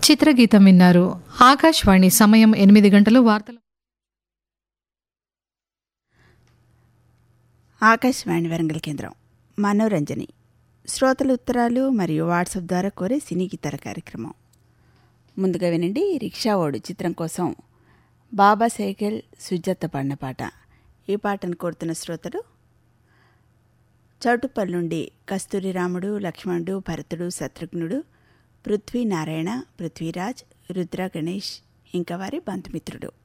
చిత్రగీతం విన్నారు ఆకాశవాణి సమయం ఎనిమిది గంటలు వార్తలు ఆకాశవాణి వరంగల్ కేంద్రం మనోరంజని శ్రోతల ఉత్తరాలు మరియు వాట్సాప్ ద్వారా కోరే సినీ గీతాల కార్యక్రమం ముందుగా వినండి రిక్షా ఓడు చిత్రం కోసం బాబా సైకిల్ సుజాత పాడిన పాట ఈ పాటను కోరుతున్న శ్రోతలు చౌటుప్పల్ నుండి కస్తూరి రాముడు లక్ష్మణుడు భరతుడు శత్రుఘ్నుడు పృథ్వీ నారాయణ పృథ్వీరాజ్ రుద్ర గణేష్ ఇంకా వారి బంధుమిత్రుడు